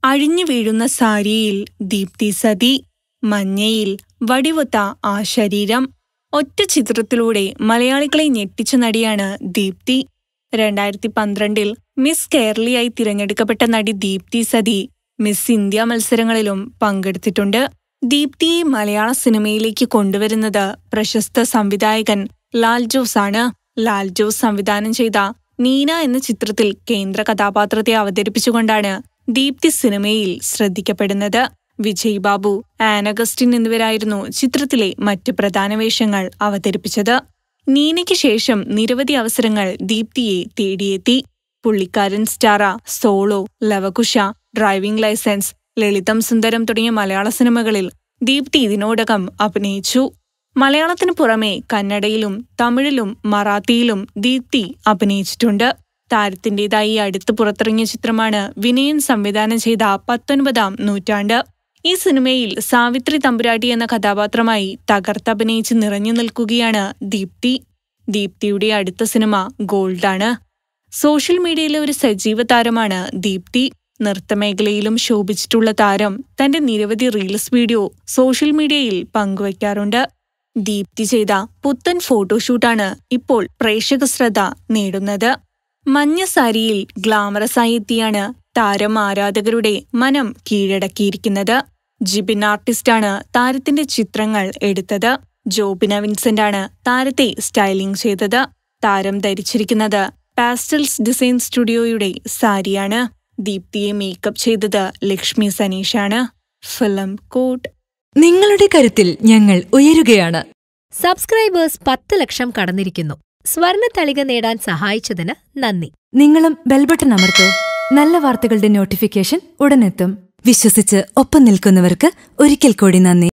അഴിഞ്ഞു വീഴുന്ന സാരിയിൽ ദീപ്തി സതി മഞ്ഞയിൽ വടിവൊത്ത ആ ശരീരം ഒറ്റ ചിത്രത്തിലൂടെ മലയാളികളെ ഞെട്ടിച്ച നടിയാണ് ദീപ്തി രണ്ടായിരത്തി പന്ത്രണ്ടിൽ മിസ് കേരളയായി തിരഞ്ഞെടുക്കപ്പെട്ട നടി ദീപ്തി സതി മിസ് ഇന്ത്യ മത്സരങ്ങളിലും പങ്കെടുത്തിട്ടുണ്ട് ദീപ്തിയെ മലയാള സിനിമയിലേക്ക് കൊണ്ടുവരുന്നത് പ്രശസ്ത സംവിധായകൻ ലാൽ ജോസ് ആണ് ലാൽ ജോസ് സംവിധാനം ചെയ്ത നീന എന്ന ചിത്രത്തിൽ കേന്ദ്ര കഥാപാത്രത്തെ അവതരിപ്പിച്ചുകൊണ്ടാണ് ദീപ്തി സിനിമയിൽ ശ്രദ്ധിക്കപ്പെടുന്നത് വിജയ് ബാബു ആനഗസ്റ്റിൻ എന്നിവരായിരുന്നു ചിത്രത്തിലെ മറ്റ് പ്രധാന വേഷങ്ങൾ അവതരിപ്പിച്ചത് നീനയ്ക്ക് ശേഷം നിരവധി അവസരങ്ങൾ ദീപ്തിയെ തേടിയെത്തി Pullikkaran Staraa Solo Lavakusha Driving Licence Lalitham Sundaram തുടങ്ങിയ മലയാള സിനിമകളിൽ ദീപ്തി ഇതിനോടകം അഭിനയിച്ചു മലയാളത്തിനു പുറമെ കന്നഡയിലും തമിഴിലും മറാത്തിയിലും ദീപ്തി അഭിനയിച്ചിട്ടുണ്ട് താരത്തിന്റേതായി അടുത്ത് പുറത്തിറങ്ങിയ ചിത്രമാണ് വിനയൻ സംവിധാനം ചെയ്ത പത്തൊൻപതാം നൂറ്റാണ്ട് ഈ സിനിമയിൽ സാവിത്രി തമ്പുരാട്ടി എന്ന കഥാപാത്രമായി തകർത്തഭിനയിച്ച് നിറഞ്ഞു നിൽക്കുകയാണ് ദീപ്തി ദീപ്തിയുടെ അടുത്ത സിനിമ ഗോൾഡാണ് സോഷ്യൽ മീഡിയയിലെ ഒരു സജീവ താരമാണ് ദീപ്തി നൃത്തമേഖലയിലും ശോഭിച്ചിട്ടുള്ള താരം തന്റെ നിരവധി റീൽസ് വീഡിയോ സോഷ്യൽ മീഡിയയിൽ പങ്കുവയ്ക്കാറുണ്ട് ദീപ്തി ചെയ്ത പുത്തൻ ഫോട്ടോഷൂട്ടാണ് ഇപ്പോൾ പ്രേക്ഷക ശ്രദ്ധ നേടുന്നത് മഞ്ഞ സാരിയിൽ ഗ്ലാമറസായി എത്തിയാണ് താരം ആരാധകരുടെ മനം കീഴടക്കിയിരിക്കുന്നത് ജിബിൻ ആർട്ടിസ്റ്റാണ് താരത്തിന്റെ ചിത്രങ്ങൾ എടുത്തത് ജോബിന വിൻസെന്റ് ആണ് താരത്തെ സ്റ്റൈലിംഗ് ചെയ്തത് താരം ധരിച്ചിരിക്കുന്നത് പാസ്റ്റൽസ് ഡിസൈൻ സ്റ്റുഡിയോയുടെ സാരിയാണ് ദീപ്തിയെ മേക്കപ്പ് ചെയ്തത് ലക്ഷ്മി സനീഷാണ് ഫിലിം കോട്ട് നിങ്ങളുടെ കരുത്തിൽ ഞങ്ങൾ ഉയരുകയാണ് സബ്സ്ക്രൈബേഴ്സ് പത്ത് ലക്ഷം കടന്നിരിക്കുന്നു സ്വർണ തളിക നേടാൻ സഹായിച്ചതിന് നന്ദി നിങ്ങളും ബെൽബട്ടൺ അമർത്തോ നല്ല വാർത്തകളുടെ നോട്ടിഫിക്കേഷൻ ഉടനെത്തും വിശ്വസിച്ച് ഒപ്പം നിൽക്കുന്നവർക്ക് ഒരിക്കൽ കൂടി നന്ദി